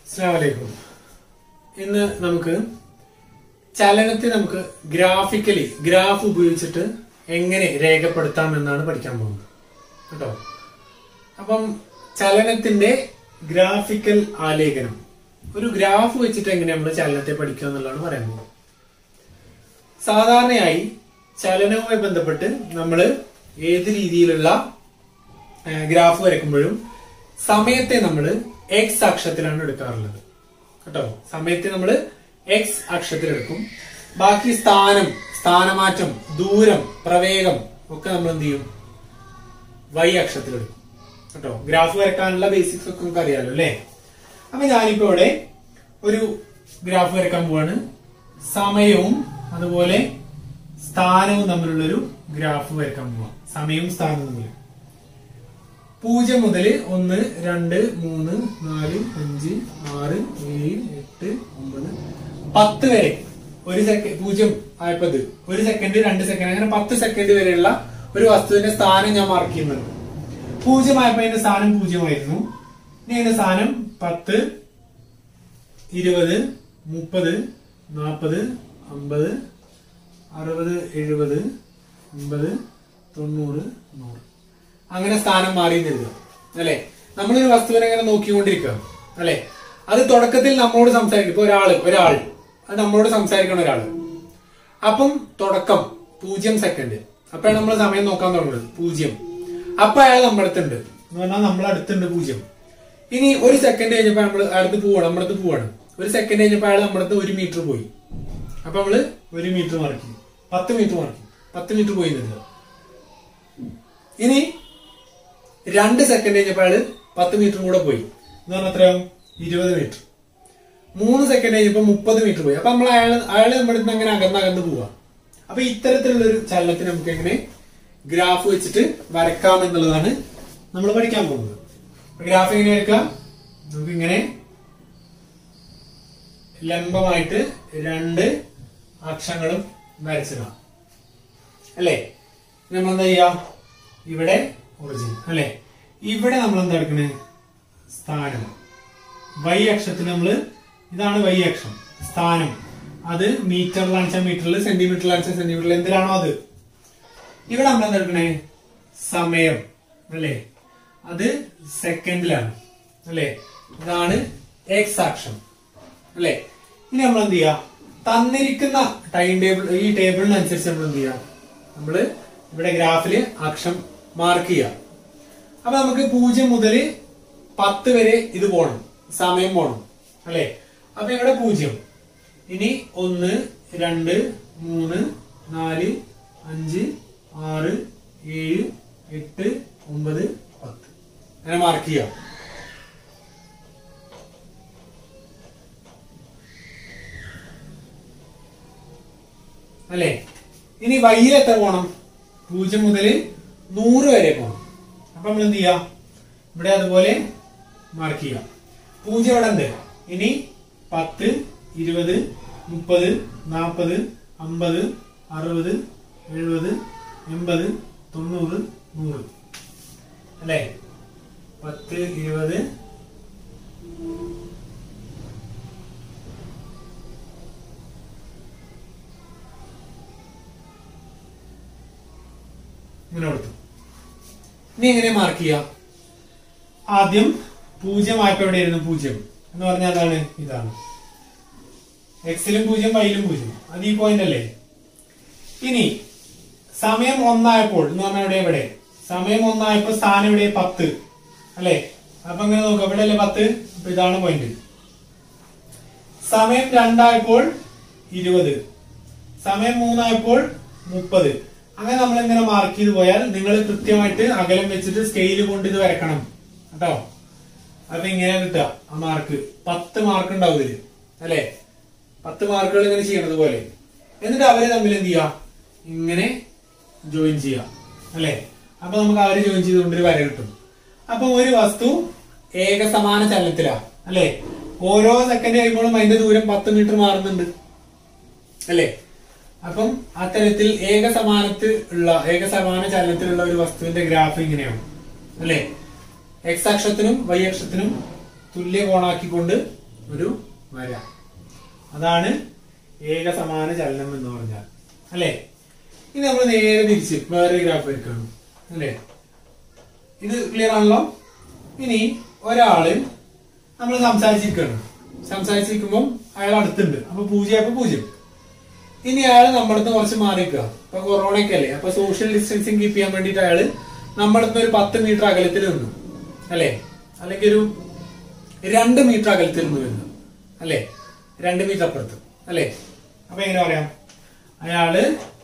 അസ്സലാമലൈക്കും ഇന്ന് നമുക്ക് ചലനത്തെ നമുക്ക് ഗ്രാഫിക്കലി ഗ്രാഫ് ഉപയോഗിച്ചിട്ട് എങ്ങനെ രേഖപ്പെടുത്താം എന്നാണ് പഠിക്കാൻ പോകുന്നത് കേട്ടോ അപ്പം ചലനത്തിന്റെ ഗ്രാഫിക്കൽ ആലേഖനം ഒരു ഗ്രാഫ് വെച്ചിട്ട് എങ്ങനെ നമ്മൾ ചലനത്തെ പഠിക്കുക എന്നുള്ളതാണ് പറയാൻ പോകുന്നത് സാധാരണയായി ചലനവുമായി ബന്ധപ്പെട്ട് നമ്മൾ ഏത് രീതിയിലുള്ള ആ, ഗ്രാഫ് വരയ്ക്കുമ്പോഴും സമയത്തെ നമ്മൾ എക്സ് അക്ഷത്തിലാണ് എടുക്കാറുള്ളത് കേട്ടോ സമയത്തെ നമ്മൾ എക്സ് അക്ഷത്തിലെടുക്കും ബാക്കി സ്ഥാനം സ്ഥാനമാറ്റം ദൂരം പ്രവേഗം ഒക്കെ നമ്മൾ എന്ത് ചെയ്യും വൈ അക്ഷത്തിലെടുക്കും കേട്ടോ ഗ്രാഫ് വരയ്ക്കാനുള്ള ബേസിക്സ് ഒക്കെ നമുക്ക് അറിയാലോ അല്ലേ അപ്പൊ ഞാനിപ്പോ ഇവിടെ ഒരു ഗ്രാഫ് വരയ്ക്കാൻ പോവാണ് സമയവും അതുപോലെ സ്ഥാനവും തമ്മിലുള്ളൊരു ഗ്രാഫ് വരയ്ക്കാൻ പോവാം സമയവും സ്ഥാനവും തമ്മിൽ പൂജ്യം മുതൽ ഒന്ന് രണ്ട് മൂന്ന് നാല് അഞ്ച് ആറ് ഏഴ് എട്ട് ഒമ്പത് പത്ത് വരെ ഒരു സെക്കൻഡ് പൂജ്യം ആയപ്പത് ഒരു സെക്കൻഡ് രണ്ട് സെക്കൻഡ് അങ്ങനെ പത്ത് സെക്കൻഡ് വരെയുള്ള ഒരു വസ്തുവിന്റെ സ്ഥാനം ഞാൻ മാർക്ക് ചെയ്യുന്നുണ്ട് പൂജ്യം ആയപ്പോ അതിന്റെ സ്ഥാനം പൂജ്യമായിരുന്നു ഇനി അതിന്റെ സ്ഥാനം പത്ത് ഇരുപത് മുപ്പത് നാൽപ്പത് അമ്പത് അറുപത് എഴുപത് എൺപത് തൊണ്ണൂറ് നൂറ് അങ്ങനെ സ്ഥാനം മാറി എഴുതുക അല്ലെ നമ്മളൊരു വസ്തുവിനെ അങ്ങനെ നോക്കിക്കൊണ്ടിരിക്കുക അല്ലെ അത് തുടക്കത്തിൽ നമ്മളോട് സംസാരിക്കും ഇപ്പൊ ഒരാള് ഒരാൾ അത് നമ്മളോട് സംസാരിക്കണ ഒരാള് അപ്പം തുടക്കം പൂജ്യം സെക്കൻഡ് അപ്പോഴാണ് നമ്മൾ സമയം നോക്കാൻ തുടങ്ങുന്നത് പൂജ്യം അപ്പൊ അയാൾ നമ്മുടെ അടുത്തുണ്ട് എന്ന് പറഞ്ഞാൽ നമ്മളെ അടുത്തുണ്ട് പൂജ്യം ഇനി ഒരു സെക്കൻഡ് കഴിഞ്ഞപ്പോ നമ്മൾ അടുത്ത് പോവാണ് നമ്മുടെ അടുത്ത് പോവാണ് ഒരു സെക്കൻഡ് കഴിഞ്ഞപ്പോ അയാൾ നമ്മുടെ അടുത്ത് ഒരു മീറ്റർ പോയി അപ്പൊ നമ്മള് ഒരു മീറ്റർ മറക്കും പത്ത് മീറ്റർ മറക്കും പത്ത് മീറ്റർ പോയി നിന്നത് ഇനി രണ്ട് സെക്കൻഡ് കഴിഞ്ഞപ്പോൾ അയാള് പത്ത് മീറ്ററും കൂടെ പോയി എന്ന് പറഞ്ഞാൽ എത്രയാവും ഇരുപത് മീറ്റർ മൂന്ന് സെക്കൻഡ് കഴിഞ്ഞപ്പോൾ മുപ്പത് മീറ്റർ പോയി അപ്പൊ നമ്മൾ അയാൾ അയാൾ നമ്മുടെ അടുത്ത് അങ്ങനെ അകന്ന് അകന്ന് പോവാ അപ്പൊ ഇത്തരത്തിലുള്ള ഒരു ചലനത്തിന് നമുക്ക് എങ്ങനെ ഗ്രാഫ് വെച്ചിട്ട് വരക്കാം എന്നുള്ളതാണ് നമ്മൾ പഠിക്കാൻ പോകുന്നത് ഗ്രാഫ് എങ്ങനെ വരക്കാം നമുക്ക് ഇങ്ങനെ ലംബമായിട്ട് രണ്ട് അക്ഷങ്ങളും വരച്ചിടാം അല്ലേ നമ്മൾ എന്താ ചെയ്യാ ഇവിടെ ഒറിജിൻ അല്ലെ ഇവിടെ നമ്മൾ എന്താ എടുക്കണേ സ്ഥാനം വൈ അക്ഷത്തിന് നമ്മള് ഇതാണ് വൈ അക്ഷം സ്ഥാനം അത് മീറ്ററിലാണ് വെച്ചാൽ മീറ്ററിൽ സെന്റിമീറ്ററിലാണ് വെച്ചാൽ സെന്റിമീറ്ററിൽ എന്തിനാണോ അത് ഇവിടെ നമ്മൾ എന്താ എടുക്കണേ സമയം അല്ലേ അത് സെക്കൻഡിലാണ് അല്ലേ ഇതാണ് എക്സ് അക്ഷം അല്ലേ ഇനി നമ്മൾ എന്ത് ചെയ്യാ തന്നിരിക്കുന്ന ടൈം ടേബിൾ ഈ ടേബിളിനനുസരിച്ച് നമ്മൾ എന്ത് ചെയ്യാം നമ്മള് ഇവിടെ ഗ്രാഫില് അക്ഷം മാർക്ക് ചെയ്യാം അപ്പൊ നമുക്ക് പൂജ്യം മുതൽ പത്ത് വരെ ഇത് പോണം സമയം പോണം അല്ലെ അപ്പൊ ഇവിടെ പൂജ്യം ഇനി ഒന്ന് രണ്ട് മൂന്ന് നാല് അഞ്ച് ആറ് ഏഴ് എട്ട് ഒമ്പത് പത്ത് അങ്ങനെ മാർക്ക് ചെയ്യാം അല്ലെ ഇനി വൈയിൽ എത്ര പോണം പൂജ്യം മുതൽ നൂറ് വരെ പോണം അപ്പൊ നമ്മൾ എന്ത് ചെയ്യാം ഇവിടെ അതുപോലെ മാർക്ക് ചെയ്യാം പൂജ്യം ഇവിടെ ഉണ്ട് ഇനി പത്ത് ഇരുപത് മുപ്പത് നാൽപ്പത് അമ്പത് അറുപത് എഴുപത് എൺപത് തൊണ്ണൂറ് നൂറ് അല്ലേ പത്ത് ഇരുപത് ഇങ്ങനെ കൊടുത്തു ഇനി എങ്ങനെ മാർക്ക് ചെയ്യാം ആദ്യം പൂജ്യം ആയപ്പോ എവിടെയായിരുന്നു പൂജ്യം എന്ന് പറഞ്ഞാൽ അതാണ് ഇതാണ് എക്സിലും പൂജ്യം വൈയിലും പൂജ്യം അത് ഈ പോയിന്റ് അല്ലേ ഇനി സമയം ഒന്നായപ്പോൾ എന്ന് പറഞ്ഞാൽ എവിടെ എവിടെ സമയം ഒന്നായപ്പോ സ്ഥാനം എവിടെ പത്ത് അല്ലെ അപ്പൊ ഇങ്ങനെ നോക്കാം ഇവിടെ അല്ലേ പത്ത് അപ്പൊ ഇതാണ് പോയിന്റ് സമയം രണ്ടായപ്പോൾ ഇരുപത് സമയം മൂന്നായപ്പോൾ മുപ്പത് അങ്ങനെ നമ്മൾ ഇങ്ങനെ മാർക്ക് ചെയ്ത് പോയാൽ നിങ്ങൾ കൃത്യമായിട്ട് അകലം വെച്ചിട്ട് സ്കെയിൽ കൊണ്ട് ഇത് വരക്കണം കേട്ടോ അപ്പൊ ഇങ്ങനെ കിട്ടുക ആ മാർക്ക് പത്ത് മാർക്ക് ഉണ്ടാവും ഇതില് അല്ലെ പത്ത് മാർക്കുകൾ ഇങ്ങനെ ചെയ്യണത് പോലെ എന്നിട്ട് അവരെ തമ്മിൽ എന്ത് ചെയ്യാ ഇങ്ങനെ ജോയിൻ ചെയ്യാം അല്ലെ അപ്പൊ നമുക്ക് അവരെ ജോയിൻ ചെയ്തുകൊണ്ട് ഒരു വര കിട്ടും അപ്പൊ ഒരു വസ്തു ഏകസമാന ചലനത്തിലാ അല്ലെ ഓരോ സെക്കൻഡ് കഴിയുമ്പോഴും അതിന്റെ ദൂരം പത്ത് മീറ്റർ മാറുന്നുണ്ട് അല്ലേ അപ്പം അത്തരത്തിൽ ഏകസമാനത്തിൽ ഉള്ള ഏകസമാന ചലനത്തിലുള്ള ഒരു വസ്തുവിന്റെ ഗ്രാഫ് ഇങ്ങനെയാണ് അല്ലേ എക്സ് അക്ഷത്തിനും വൈ അക്ഷത്തിനും തുല്യ കോണാക്കിക്കൊണ്ട് ഒരു വര അതാണ് ഏകസമാന ചലനം എന്ന് പറഞ്ഞാൽ അല്ലേ ഇനി നമ്മൾ നേരെ തിരിച്ച് വേറെ ഗ്രാഫ് വരയ്ക്കണം അല്ലേ ഇത് ക്ലിയർ ആണല്ലോ ഇനി ഒരാള് നമ്മൾ സംസാരിച്ചിരിക്കുകയാണ് സംസാരിച്ചിരിക്കുമ്പോൾ അയാൾ അടുത്തുണ്ട് അപ്പൊ പൂജ്യം അപ്പൊ പൂജ്യം ഇനി അയാൾ നമ്മളടുത്ത് കുറച്ച് മാറിക്കുക ഇപ്പൊ കൊറോണയൊക്കെ അല്ലേ അപ്പൊ സോഷ്യൽ ഡിസ്റ്റൻസിങ് കീപ്പ് ചെയ്യാൻ വേണ്ടിയിട്ട് അയാള് നമ്മളടുത്ത് ഒരു പത്ത് മീറ്റർ അകലത്തിൽ നിന്നു അല്ലേ അല്ലെങ്കിൽ ഒരു രണ്ട് മീറ്റർ അകലത്തിൽ നിന്ന് വരുന്നു അല്ലേ രണ്ട് മീറ്റർ അപ്പുറത്ത് അല്ലേ അപ്പൊ എങ്ങനെ പറയാം അയാള്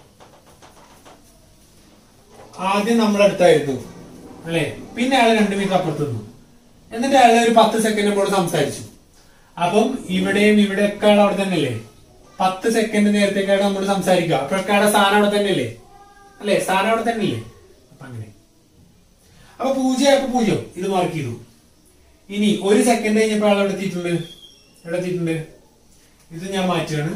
ആദ്യം നമ്മുടെ അടുത്തായിരുന്നു അല്ലെ പിന്നെ അയാൾ രണ്ട് മീറ്റർ അപ്പുറത്ത് നിന്നു എന്നിട്ട് അയാൾ ഒരു പത്ത് സെക്കൻഡ് നമ്മോട് സംസാരിച്ചു അപ്പം ഇവിടെയും ഇവിടെയൊക്കെ അയാൾ അവിടെ തന്നെ അല്ലേ പത്ത് സെക്കൻഡ് നേരത്തേക്കാണ് നമ്മോട് സംസാരിക്കുക അപ്പോഴൊക്കെ അയാളുടെ സ്ഥാനം അവിടെ തന്നെ അല്ലേ അല്ലെ സ്ഥാനം അവിടെ തന്നെ അല്ലേ അപ്പൊ അങ്ങനെ അപ്പൊ പൂജ്യം അപ്പൊ പൂജ്യം ഇത് മാർക്ക് ചെയ്തു ഇനി ഒരു സെക്കൻഡ് കഴിഞ്ഞപ്പോൾ അയാൾ എവിടെ എത്തിയിട്ടുണ്ട് എവിടെ എത്തിയിട്ടുണ്ട് ഇത് ഞാൻ മാറ്റുകയാണ്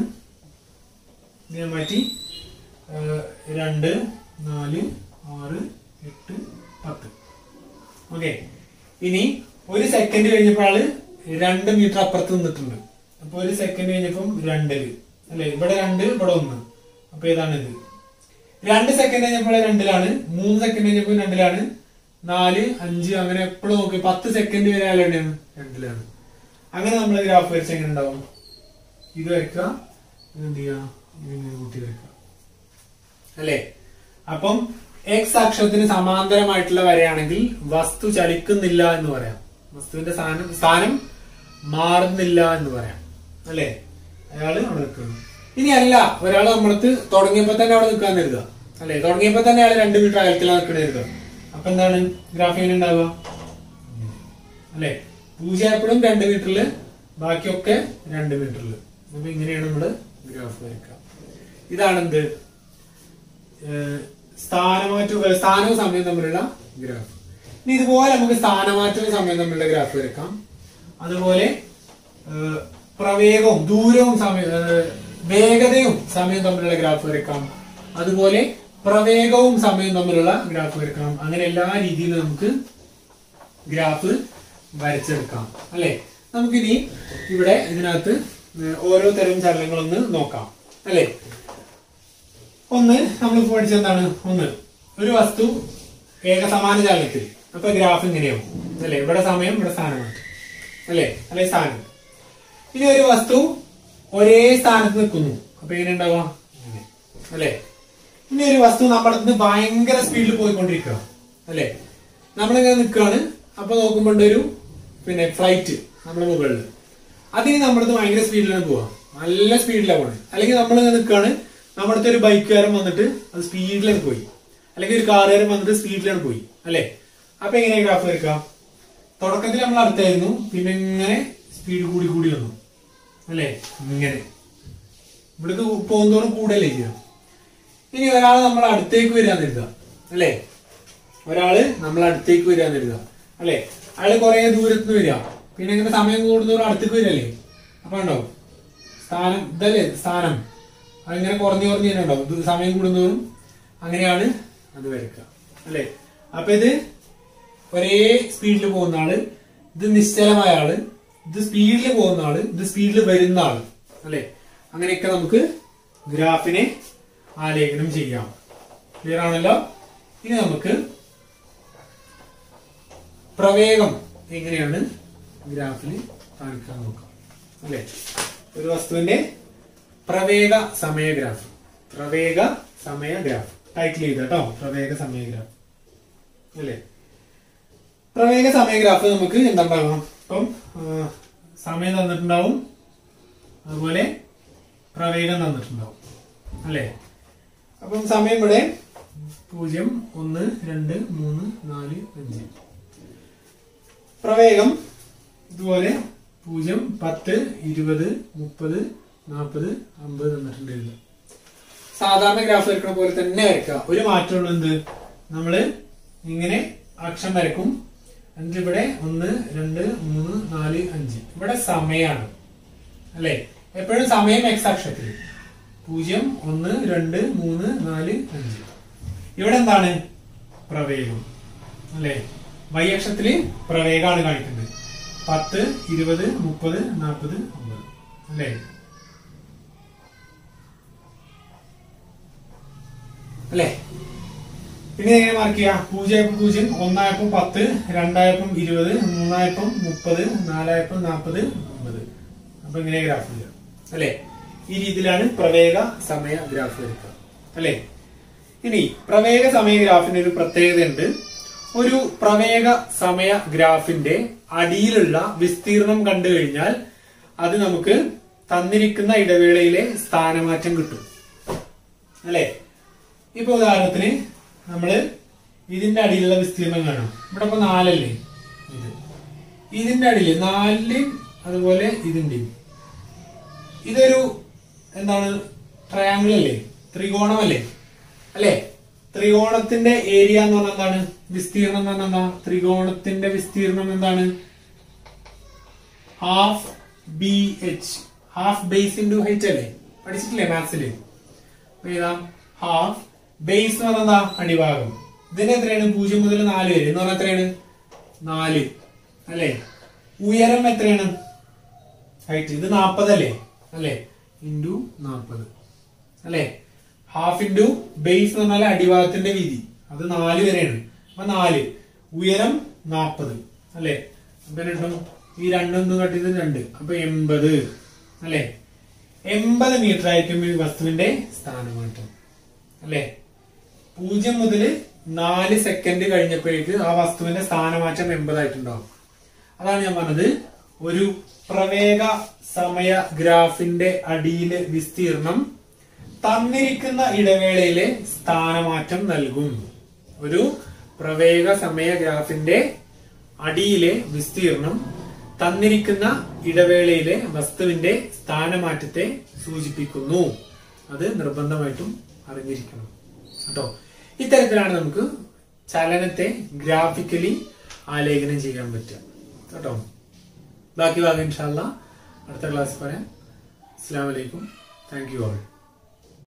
ഇത് ഞാൻ മാറ്റി ആ, രണ്ട് നാല് ആറ് എട്ട് പത്ത് ഓക്കെ ഇനി ഒരു സെക്കൻഡ് കഴിഞ്ഞപ്പോൾ ആള് രണ്ട് മീറ്റർ അപ്പുറത്ത് നിന്നിട്ടുണ്ട് അപ്പൊ ഒരു സെക്കൻഡ് കഴിഞ്ഞപ്പം രണ്ടില് അല്ലെ ഇവിടെ രണ്ട് ഇവിടെ ഒന്ന് അപ്പൊ ഏതാണ് ഇത് രണ്ട് സെക്കൻഡ് കഴിഞ്ഞപ്പോൾ രണ്ടിലാണ് മൂന്ന് സെക്കൻഡ് കഴിഞ്ഞപ്പോൾ രണ്ടിലാണ് നാല് അഞ്ച് അങ്ങനെ എപ്പോഴും നോക്കി പത്ത് സെക്കൻഡ് വരെ അയാൾ എവിടെയാണ് രണ്ടിലാണ് അങ്ങനെ നമ്മൾ ഗ്രാഫ് വരച്ച് എങ്ങനെ ഉണ്ടാവും ഇത് വരയ്ക്കുക ഇത് എന്ത് ചെയ്യുക ഇതിങ്ങനെ കൂട്ടി വരയ്ക്കുക അല്ലേ അപ്പം എക്സ് അക്ഷത്തിന് സമാന്തരമായിട്ടുള്ള വരയാണെങ്കിൽ വസ്തു ചലിക്കുന്നില്ല എന്ന് പറയാം വസ്തുവിന്റെ സ്ഥാനം സ്ഥാനം മാറുന്നില്ല എന്ന് പറയാം അല്ലേ അയാള് അവിടെ നിൽക്കുന്നു ഇനി അല്ല ഒരാൾ നമ്മളടുത്ത് തുടങ്ങിയപ്പോ തന്നെ അവിടെ നിൽക്കാൻ കരുതുക അല്ലെ തുടങ്ങിയപ്പോ തന്നെ അയാൾ രണ്ട് മീറ്റർ അകലത്തിലാണ് നിൽക്കണ കരുതുക അപ്പൊ എന്താണ് ഗ്രാഫ് എങ്ങനെ ഉണ്ടാവുക അല്ലെ പൂജ്യം എപ്പോഴും രണ്ട് മീറ്ററില് ബാക്കിയൊക്കെ രണ്ട് മീറ്ററില് അപ്പൊ ഇങ്ങനെയാണ് നമ്മള് ഗ്രാഫ് വരയ്ക്കുക ഇതാണ് എന്ത് ഏഹ് സ്ഥാനമാറ്റവും ഏഹ് സ്ഥാനവും സമയവും തമ്മിലുള്ള ഗ്രാഫ് ഇനി ഇതുപോലെ നമുക്ക് സ്ഥാനമാറ്റവും സമയവും തമ്മിലുള്ള ഗ്രാഫ് വരക്കാം അതുപോലെ ഏഹ് പ്രവേഗവും ദൂരവും സമയ ഏഹ് വേഗതയും സമയവും തമ്മിലുള്ള ഗ്രാഫ് വരക്കാം അതുപോലെ പ്രവേഗവും സമയവും തമ്മിലുള്ള ഗ്രാഫ് വരക്കാം അങ്ങനെ എല്ലാ രീതിയിലും നമുക്ക് ഗ്രാഫ് വരച്ചെടുക്കാം അല്ലെ നമുക്കിനി ഇവിടെ ഇതിനകത്ത് ഏഹ് ഓരോ തരം ചലനങ്ങളൊന്ന് നോക്കാം അല്ലെ ഒന്ന് നമ്മൾ പഠിച്ചത് എന്താണ് ഒന്ന് ഒരു വസ്തു ഏകസമാന ചലനത്തിൽ അപ്പൊ ഗ്രാഫ് ഇങ്ങനെയാവും അല്ലെ ഇവിടെ സമയം ഇവിടെ സ്ഥാനമാണ് അല്ലെ അല്ലെ സ്ഥാനം ഇനി ഒരു വസ്തു ഒരേ സ്ഥാനത്ത് നിൽക്കുന്നു അപ്പൊ എങ്ങനെ ഉണ്ടാവുക ഇങ്ങനെ. അല്ലെ ഇനി ഒരു വസ്തു നമ്മുടെ അടുത്ത് ഭയങ്കര സ്പീഡിൽ പോയിക്കൊണ്ടിരിക്കുക അല്ലെ നമ്മളിങ്ങനെ നിൽക്കുകയാണ് അപ്പൊ നോക്കുമ്പോൾ ഉണ്ട് ഒരു പിന്നെ ഫ്ലൈറ്റ് നമ്മുടെ മുകളിൽ അതിന് നമ്മുടെ അടുത്ത് ഭയങ്കര സ്പീഡിലാണ് പോവാ നല്ല സ്പീഡിലാണ് പോണത് അല്ലെങ്കിൽ നമ്മൾ നിൽക്കുകയാണ് നമ്മുടെ അടുത്ത് ഒരു ബൈക്കുകാരൻ വന്നിട്ട് അത് സ്പീഡിലാണ് പോയി അല്ലെങ്കിൽ ഒരു കാറുകാരൻ വന്നിട്ട് സ്പീഡിലാണ് പോയി അല്ലെ അപ്പൊ എങ്ങനെയാ ഗ്രാഫ് വരക്കാം തുടക്കത്തിൽ നമ്മൾ അടുത്തായിരുന്നു പിന്നെ ഇങ്ങനെ സ്പീഡ് കൂടി കൂടി വന്നു അല്ലെ ഇങ്ങനെ ഇവിടേക്ക് പോകുന്നതോറും കൂടല്ലേ ചെയ്യാം ഇനി ഒരാൾ നമ്മൾ അടുത്തേക്ക് വരാന്ന് കരുതുക അല്ലെ ഒരാള് നമ്മൾ അടുത്തേക്ക് വരാന്ന് കരുതുക അല്ലെ അയാള് കുറെ ദൂരത്ത് നിന്ന് വരിക പിന്നെ ഇങ്ങനെ സമയം കൂടുന്നതോറും അടുത്തേക്ക് വരല്ലേ അപ്പൊ ഉണ്ടോ സ്ഥാനം ഇതല്ലേ സ്ഥാനം അതിങ്ങനെ കുറഞ്ഞു കുറഞ്ഞു തന്നെ ഉണ്ടാവും ഇത് സമയം കൂടുന്നതോറും അങ്ങനെയാണ് അത് വരയ്ക്കുക അല്ലെ അപ്പൊ ഇത് ഒരേ സ്പീഡിൽ പോകുന്ന ആള് ഇത് നിശ്ചലമായ ആള് ഇത് സ്പീഡിൽ പോകുന്ന ആള് ഇത് സ്പീഡിൽ വരുന്ന ആള് അല്ലെ അങ്ങനെയൊക്കെ നമുക്ക് ഗ്രാഫിനെ ആലേഖനം ചെയ്യാം ക്ലിയർ ആണല്ലോ ഇനി നമുക്ക് പ്രവേഗം എങ്ങനെയാണ് ഗ്രാഫിൽ കാണിക്കാൻ നോക്കാം അല്ലെ ഒരു വസ്തുവിന്റെ പ്രവേഗ സമയ ഗ്രാഫ് പ്രവേഗ സമയ ഗ്രാഫ് ടൈറ്റിൽ ചെയ്ത കേട്ടോ പ്രവേഗ സമയ ഗ്രാഫ് അല്ലേ പ്രവേഗ സമയ ഗ്രാഫ് നമുക്ക് എന്തുണ്ടാകും ഇപ്പം ആ, സമയം തന്നിട്ടുണ്ടാവും അതുപോലെ പ്രവേഗം തന്നിട്ടുണ്ടാവും അല്ലേ അപ്പം സമയം ഇവിടെ പൂജ്യം ഒന്ന് രണ്ട് മൂന്ന് നാല് അഞ്ച് പ്രവേഗം ഇതുപോലെ പൂജ്യം പത്ത് ഇരുപത് മുപ്പത് നാൽപ്പത് അമ്പത് തന്നിട്ടുണ്ട് ഇതില്. സാധാരണ ഗ്രാഫ് വരയ്ക്കണ പോലെ തന്നെ വരയ്ക്കുക ഒരു മാറ്റമുള്ള എന്ത് നമ്മള് ഇങ്ങനെ അക്ഷം വരക്കും എന്നിട്ട് ഇവിടെ ഒന്ന് രണ്ട് മൂന്ന് നാല് അഞ്ച് ഇവിടെ സമയാണ് അല്ലെ എപ്പോഴും സമയം എക്സ് അക്ഷത്തിൽ പൂജ്യം ഒന്ന് രണ്ട് മൂന്ന് നാല് അഞ്ച് ഇവിടെ എന്താണ് പ്രവേഗം അല്ലെ വൈ അക്ഷത്തില് പ്രവേഗമാണ് കാണിക്കുന്നത് പത്ത് ഇരുപത് മുപ്പത് നാൽപ്പത് അമ്പത് അല്ലേ അല്ലേ പിന്നെ എങ്ങനെ മാർക്ക് ചെയ്യാം പൂജ്യമായപ്പം പൂജ്യം ഒന്നായപ്പം പത്ത് രണ്ടായപ്പം ഇരുപത് മൂന്നായപ്പം മുപ്പത് നാലായപ്പം നാൽപ്പത് അമ്പത് അപ്പൊ ഇങ്ങനെ ഗ്രാഫ് ചെയ്യാം അല്ലേ ഈ രീതിയിലാണ് പ്രവേഗ സമയ ഗ്രാഫ് എടുക്കുക അല്ലേ ഇനി പ്രവേഗ സമയ ഗ്രാഫിന് ഒരു പ്രത്യേകതയുണ്ട് ഒരു പ്രവേഗ സമയ ഗ്രാഫിന്റെ അടിയിലുള്ള വിസ്തീർണം കണ്ടു കഴിഞ്ഞാൽ അത് നമുക്ക് തന്നിരിക്കുന്ന ഇടവേളയിലെ സ്ഥാനമാറ്റം കിട്ടും അല്ലേ ഇപ്പൊ ഉദാഹരണത്തിന് നമ്മള് ഇതിന്റെ അടിയിലുള്ള വിസ്തീർണം കാണാം ഇവിടെ ഇപ്പൊ നാലല്ലേ ഇത് ഇതിന്റെ അടിയില് നാലിലും അതുപോലെ ഇതിന്റെയും ഇതൊരു എന്താണ് ട്രയാങ്കിൾ അല്ലേ ത്രികോണമല്ലേ അല്ലേ ത്രികോണത്തിന്റെ ഏരിയ എന്ന് പറഞ്ഞാൽ എന്താണ് വിസ്തീർണം എന്ന് പറഞ്ഞാൽ എന്താ ത്രികോണത്തിന്റെ വിസ്തീർണം എന്താണ് half B H half base into height അല്ലേ പഠിച്ചിട്ടില്ലേ മാത്സില് ഏതാ ഹാഫ് ബേസ് എന്ന് പറഞ്ഞാൽ എന്താ അടിഭാഗം ഇതിന് എത്രയാണ് പൂജ്യം മുതൽ നാല് വരെ എന്ന് പറഞ്ഞാൽ എത്രയാണ് നാല് അല്ലേ ഉയരം എത്രയാണ് ഹൈറ്റ് ഇത് നാപ്പതല്ലേ അല്ലേ ഇൻറ്റു നാപ്പത് അല്ലേ ഹാഫ് ഇൻറ്റു ബേസ് എന്ന് പറഞ്ഞാൽ അടിഭാഗത്തിന്റെ വീതി അത് നാല് വരെയാണ് അപ്പൊ നാല് ഉയരം നാപ്പത് അല്ലേ അപ്പൊ രണ്ടും ഈ രണ്ടും കട്ടിയത് രണ്ട് അപ്പൊ എൺപത് അല്ലേ എൺപത് മീറ്റർ ആയിരിക്കും ഈ വസ്തുവിന്റെ സ്ഥാനമാറ്റം അല്ലേ പൂജ്യം മുതൽ നാല് സെക്കൻഡ് കഴിഞ്ഞപ്പോഴേക്ക് ആ വസ്തുവിന്റെ സ്ഥാനമാറ്റം എൺപതായിട്ടുണ്ടാവും അതാണ് ഞാൻ പറഞ്ഞത് ഒരു പ്രവേഗ സമയ ഗ്രാഫിന്റെ അടിയിലെ വിസ്തീർണം തന്നിരിക്കുന്ന ഇടവേളയിലെ സ്ഥാനമാറ്റം നൽകും ഒരു പ്രവേഗ സമയ ഗ്രാഫിന്റെ അടിയിലെ വിസ്തീർണം തന്നിരിക്കുന്ന ഇടവേളയിലെ വസ്തുവിന്റെ സ്ഥാനമാറ്റത്തെ സൂചിപ്പിക്കുന്നു അത് നിർബന്ധമായിട്ടും അറിഞ്ഞിരിക്കണം കേട്ടോ ഇത്തരത്തിലാണ് നമുക്ക് ചലനത്തെ ഗ്രാഫിക്കലി ആലേഖനം ചെയ്യാൻ പറ്റുക കേട്ടോ ബാക്കി ഭാഗം ഇൻഷാല്ല അടുത്ത ക്ലാസ് പറയാം അസ്സാം വലൈക്കും താങ്ക് യു ആൾ